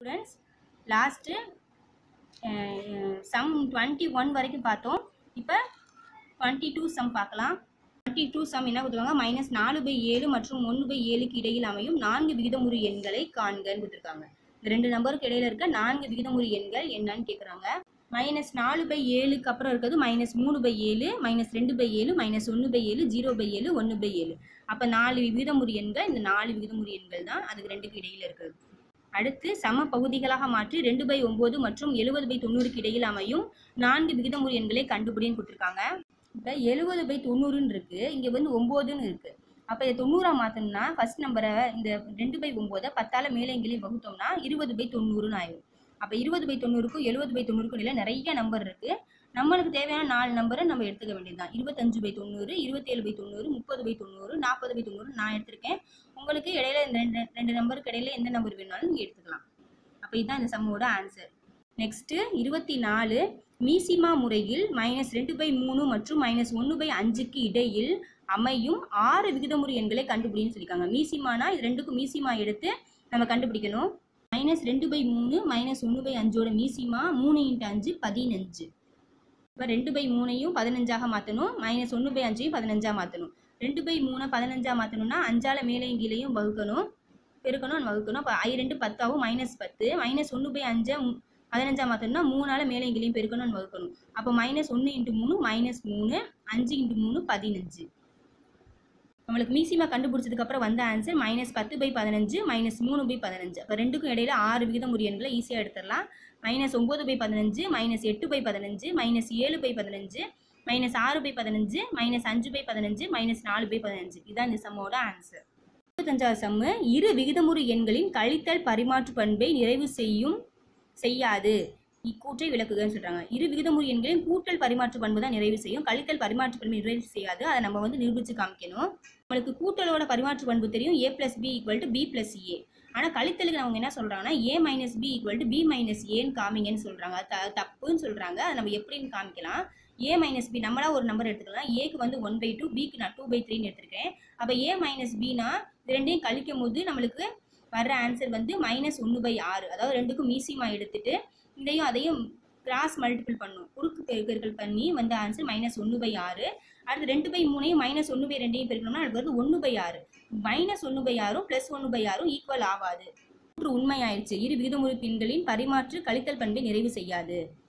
students last sum twenty one வரைக்கும் பார்த்தோம் இப்போ டுவெண்ட்டி டூ சம் பார்க்கலாம் டுவெண்ட்டி டூ சம் என்ன கொடுத்துருக்காங்க மைனஸ் நாலு பை ஏழு மற்றும் ஒன்று பை ஏழுக்கு இடையில் அமையும் நான்கு விகிதமுறு எண்களை காண்கன்னு கொடுத்துருக்காங்க இந்த ரெண்டு நம்பருக்கு இடையில இருக்க நான்கு விகிதமுறு எண்கள் என்னன்னு கேட்குறாங்க மைனஸ் நாலு பை ஏழுக்கு அப்புறம் இருக்கிறது மைனஸ் மூணு பை ஏழு மைனஸ் ரெண்டு பை ஏழு மைனஸ் ஒன்று பை ஏழு ஜீரோ பை ஏழு ஒன்று பை ஏழு அப்போ நாலு விகிதமுறு எண்கள் இந்த நாலு விகிதமுறு எண்கள் தான் அதுக்கு ரெண்டுக்கு இடையில இருக்குது அடுத்து சம பகுதிகளாக மாற்றி ரெண்டு பை ஒம்பது மற்றும் எழுபது பை தொண்ணூறுக்கு இடையில் அமையும் நான்கு விகிதமுறு எண்களை கண்டுபிடின்னு கொடுத்துருக்காங்க இப்போ எழுபது பை தொண்ணூறுன்னு இருக்கு இங்கே வந்து ஒம்போதுன்னு இருக்கு அப்போ இதை தொண்ணூறா மாற்றணும்னா ஃபர்ஸ்ட் நம்பரை இந்த ரெண்டு பை ஒம்போதை பத்தால மேலே எங்கேயும் வகுத்தோம்னா இருபது பை தொண்ணூறுன்னு ஆயிடும் அப்போ இருபது பை தொண்ணூறுக்கும் எழுபது பை தொண்ணூறுக்கும் இடையில நிறைய நம்பர் இருக்கு நம்மளுக்கு தேவையான நாலு நம்பரை நம்ம எடுத்துக்க வேண்டியதுதான் இருபத்தஞ்சு பை தொண்ணூறு இருபத்தேழு பை தொண்ணூறு முப்பது பை தொண்ணூறு நாற்பது பை தொண்ணூறு நான் எடுத்திருக்கேன் உங்களுக்கு இடையில இந்த ரெண்டு ரெண்டு நம்பருக்கு இடையில எந்த நம்பர் வேணாலும் நீங்கள் எடுத்துக்கலாம் அப்போ இதுதான் இந்த சம்மோட ஆன்சர் நெக்ஸ்ட்டு இருபத்தி நாலு மீசிமா முறையில் மைனஸ் ரெண்டு பை மூணு மற்றும் மைனஸ் ஒன்று பை அஞ்சுக்கு இடையில் அமையும் ஆறு விகிதமுறு எண்களை கண்டுபிடின்னு சொல்லியிருக்காங்க மீசிமானா இது ரெண்டுக்கும் மீசிமா எடுத்து நம்ம கண்டுபிடிக்கணும் மைனஸ் ரெண்டு பை மூணு மைனஸ் ஒன்று பை அஞ்சோட மீசிமா மூணு இன்ட்டு அஞ்சு பதினஞ்சு இப்போ ரெண்டு பை மூணையும் பதினஞ்சாக மாற்றணும் மைனஸ் ஒன்று பை அஞ்சையும் பதினஞ்சாக மாற்றணும் ரெண்டு பை மூணை பதினஞ்சாக மாற்றணும்னா அஞ்சால மேலேயும் கீழேயும் வகுக்கணும் பெருக்கணும் வகுக்கணும் அப்போ ஐ ரெண்டு பத்தாவும் மைனஸ் பத்து மைனஸ் ஒன்று பை அஞ்சை மு- பதினஞ்சா மாற்றணும்னா மூணால மேலே கீழேயும் பெருக்கணும்னு வகுக்கணும் அப்போ மைனஸ் ஒன்று இன்ட்டு மூணு மைனஸ் மூணு அஞ்சு இன்ட்டு மூணு பதினஞ்சு நம்மளுக்கு மீசிமா கண்டுபிடிச்சதுக்கு அப்புறம் வந்த ஆன்சர் மைனஸ் பத்து பை பதினஞ்சு மைனஸ் மூணு பை பதினஞ்சு அப்போ ரெண்டுக்கும் இடையில ஆறு விகிதமுறு எண்களை ஈஸியாக எடுத்துடலாம் மைனஸ் ஒம்பது பை பதினஞ்சு மைனஸ் எட்டு பை பதினஞ்சு மைனஸ் ஏழு பை பதினஞ்சு மைனஸ் ஆறு பை பதினஞ்சு மைனஸ் அஞ்சு பை பதினஞ்சு மைனஸ் நாலு பை பதினஞ்சு இதுதான் இந்த சம்மோட ஆன்சர் இருபத்தஞ்சாவது சம்மு இரு விகிதமுறு எண்களின் கழித்தல் பரிமாற்று பண்பை நிறைவு செய்யும் செய்யாது இக்கூற்றை விளக்குகன்னு சொல்றாங்க இரு விகிதமுறு எண்களின் கூட்டல் பரிமாற்று பண்பு தான் நிறைவு செய்யும் கழித்தல் பரிமாற்று பண்பு நிறைவு செய்யாது அதை நம்ம வந்து நிரூபிச்சு காமிக்கணும் நம்மளுக்கு கூட்டலோட பரிமாற்று பண்பு தெரியும் A plus B equal to B plus A ஆனால் கழித்தலுக்கு அவங்க என்ன சொல்றாங்கன்னா A minus B equal to B minus ஏன்னு காமிங்கன்னு சொல்றாங்க அது த தப்புன்னு சொல்றாங்க அதை நம்ம எப்படின்னு காமிக்கலாம் ஏ மைனஸ் பி நம்மளா ஒரு நம்பர் எடுத்துக்கலாம் ஏக்கு வந்து ஒன் பை டூ பிக்கு நான் டூ பை த்ரீன்னு எடுத்துருக்கேன் அப்போ ஏ மைனஸ் பினா இது ரெண்டையும் கழிக்கும் போது நம்மளுக்கு வர்ற ஆன்சர் வந்து மைனஸ் ஒன்று பை ஆறு அதாவது ரெண்டுக்கும் மீசிமா எடுத்துட்டு இதையும் அதையும் கிராஸ் மல்டிபிள் பண்ணும் குறுக்கு பெருக்கல் பண்ணி வந்த ஆன்சர் மைனஸ் ஒன்று பை ஆறு அடுத்து ரெண்டு பை மூணையும் மைனஸ் ஒன்று பை ரெண்டையும் பெருக்கணும்னா அது வந்து ஒன்று பை ஆறு மைனஸ் ஒன்று பை ஆறும் ப்ளஸ் ஒன்று பை ஆறும் ஈக்குவல் ஆகாது மூன்று உண்மையாயிருச்சு இரு விகிதமுறு பின்களின் பரிமாற்று கழித்தல் பண்பை நிறைவு செய்யாது